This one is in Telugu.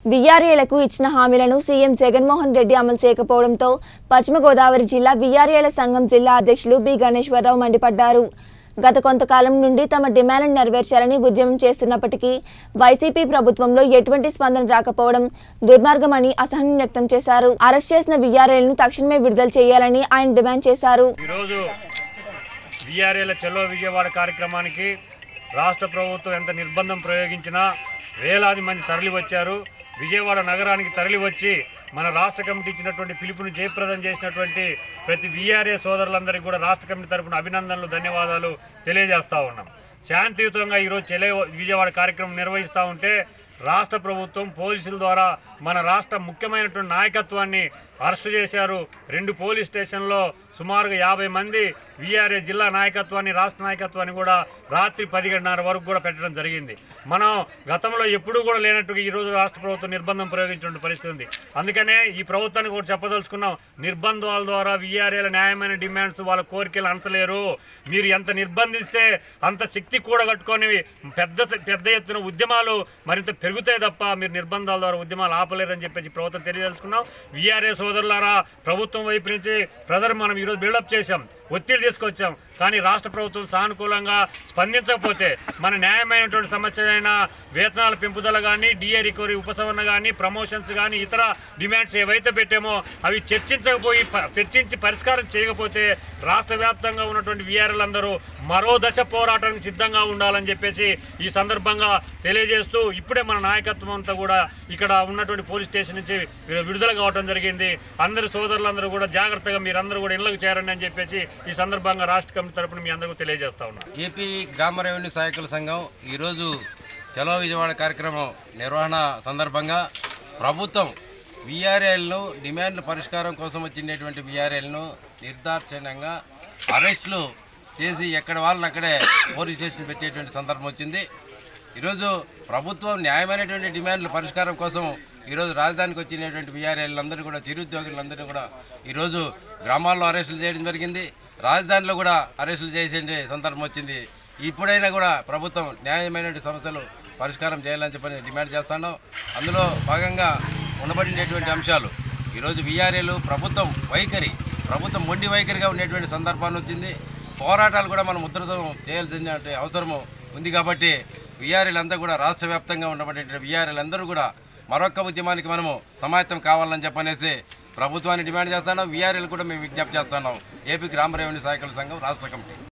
విఆర్ఏలకు ఇచ్చిన హామీలను సీఎం జగన్మోహన్ రెడ్డి అమలు చేయకపోవడంతో పశ్చిమ గోదావరి జిల్లా విఆర్ఏల సంఘం జిల్లా అధ్యక్షులు బి గణేశ్వరరావు మండిపడ్డారు గత కొంతకాలం నుండి తమ డిమాండ్లను నెరవేర్చాలని ఉద్యమం చేస్తున్నప్పటికీ వైసీపీ ప్రభుత్వంలో ఎటువంటి స్పందన రాకపోవడం దుర్మార్గమని అసహనం వ్యక్తం చేశారు అరెస్ట్ చేసిన విఆర్ఏలను తక్షణమే విడుదల చేయాలని ఆయన డిమాండ్ చేశారు ఈరోజు విఆర్ఏల చెల్లో విజయవాడ కార్యక్రమానికి రాష్ట్ర ప్రభుత్వం ఎంత నిర్బంధం ప్రయోగించినా వేలాది మంది తరలి వచ్చారు విజయవాడ నగరానికి తరలి వచ్చి మన రాష్ట్ర కమిటీ ఇచ్చినటువంటి పిలుపుని జయప్రదం చేసినటువంటి ప్రతి విఆర్ఏ సోదరులందరికీ కూడా రాష్ట్ర కమిటీ తరపున అభినందనలు ధన్యవాదాలు తెలియజేస్తా ఉన్నాం శాంతియుతంగా ఈరోజు చెలే విజయవాడ కార్యక్రమం నిర్వహిస్తూ ఉంటే రాష్ట్ర ప్రభుత్వం పోలీసుల ద్వారా మన రాష్ట్ర ముఖ్యమైనటువంటి నాయకత్వాన్ని అరెస్టు చేశారు రెండు పోలీస్ స్టేషన్లో సుమారుగా యాభై మంది వీఆర్ఏ జిల్లా నాయకత్వాన్ని రాష్ట్ర నాయకత్వాన్ని కూడా రాత్రి పది గంటన్నర వరకు కూడా పెట్టడం జరిగింది మనం గతంలో ఎప్పుడూ కూడా లేనట్టుగా ఈరోజు రాష్ట్ర ప్రభుత్వం నిర్బంధం ప్రయోగించిన పరిస్థితి ఉంది అందుకనే ఈ ప్రభుత్వానికి కూడా చెప్పదలుచుకున్నాం నిర్బంధాల ద్వారా వీఆర్ఏల న్యాయమైన డిమాండ్స్ వాళ్ళ కోరికలు అనసలేరు మీరు ఎంత నిర్బంధిస్తే అంత శక్తి కూడా కట్టుకొని పెద్ద పెద్ద ఎత్తున ఉద్యమాలు మరింత పెరుగుతాయి తప్ప మీరు నిర్బంధాల ద్వారా ఉద్యమాలు ఆపలేరని చెప్పేసి ప్రభుత్వం తెలియదలుచుకున్నాం వీఆర్ఏ సోదరులారా ప్రభుత్వం వైపు నుంచి ప్రజలు మనం ఈరోజు బిల్డప్ చేశాం ఒత్తిడి తీసుకొచ్చాం కానీ రాష్ట్ర ప్రభుత్వం సానుకూలంగా స్పందించకపోతే మన న్యాయమైనటువంటి సమస్య అయిన వేతనాల పెంపుదల కానీ డిఏ రికవరీ ఉపసంహరణ కానీ ప్రమోషన్స్ కానీ ఇతర డిమాండ్స్ ఏవైతే పెట్టామో అవి చర్చించకపోయి ప- చర్చించి పరిష్కారం చేయకపోతే రాష్ట్ర వ్యాప్తంగా ఉన్నటువంటి వీఆర్ఎల్ అందరూ మరో దశ పోరాటానికి సిద్ధంగా ఉండాలని చెప్పేసి ఈ సందర్భంగా తెలియజేస్తూ ఇప్పుడే మన నాయకత్వం అంతా కూడా ఇక్కడ ఉన్నటువంటి పోలీస్ స్టేషన్ నుంచి వి- విడుదల కావడం జరిగింది అందరు సోదరులందరూ కూడా జాగ్రత్తగా మీరందరూ కూడా ఇళ్లకు చేరండి అని చెప్పేసి ఈ సందర్భంగా రాష్ట్ర కమిటీ తరపున మీ అందరికీ తెలియజేస్తా ఉన్నాను ఏపీ గ్రామ రెవెన్యూ సహాయకుల సంఘం ఈరోజు చలో విజయవాడ కార్యక్రమం నిర్వహణ సందర్భంగా ప్రభుత్వం విఆర్ఎల్ను డిమాండ్ల పరిష్కారం కోసం వచ్చినటువంటి విఆర్ఎల్ను నిర్దాక్షిణ్యంగా అరెస్టులు చేసి ఎక్కడ వాళ్ళని అక్కడే పోలీస్ స్టేషన్ పెట్టేటువంటి సందర్భం వచ్చింది ఈరోజు ప్రభుత్వం న్యాయమైనటువంటి డిమాండ్ల పరిష్కారం కోసం ఈరోజు రాజధానికి వచ్చినటువంటి బీఆర్ఎల్లందరూ కూడా చిరుద్యోగులందరూ కూడా ఈరోజు గ్రామాల్లో అరెస్టులు చేయడం జరిగింది రాజధానిలో కూడా అరెస్టులు చేసే సందర్భం వచ్చింది ఇప్పుడైనా కూడా ప్రభుత్వం న్యాయమైనటువంటి సమస్యలు పరిష్కారం చేయాలని చెప్పని డిమాండ్ చేస్తున్నాం అందులో భాగంగా ఉండబడినటువంటి అంశాలు ఈరోజు వీఆర్ఏలు ప్రభుత్వం వైఖరి ప్రభుత్వం మొండి వైఖరిగా ఉండేటువంటి సందర్భాన్ని వచ్చింది పోరాటాలు కూడా మనం ఉధృతం చేయాల్సిన అవసరం ఉంది కాబట్టి వీఆర్ఎల్ అంతా కూడా రాష్ట్ర వ్యాప్తంగా ఉండబడిన వీఆర్ఎల్ అందరూ కూడా మరొక ఉద్యమానికి మనము సమాయత్తం కావాలని చెప్పనేసి ప్రభుత్వాన్ని డిమాండ్ చేస్తున్నాం వీఆర్ఎల్ కూడా మేము విజ్ఞప్తి చేస్తున్నాం ఏపీ గ్రామ రెవెన్యూ సహాయకుల సంఘం రాష్ట్ర కమిటీ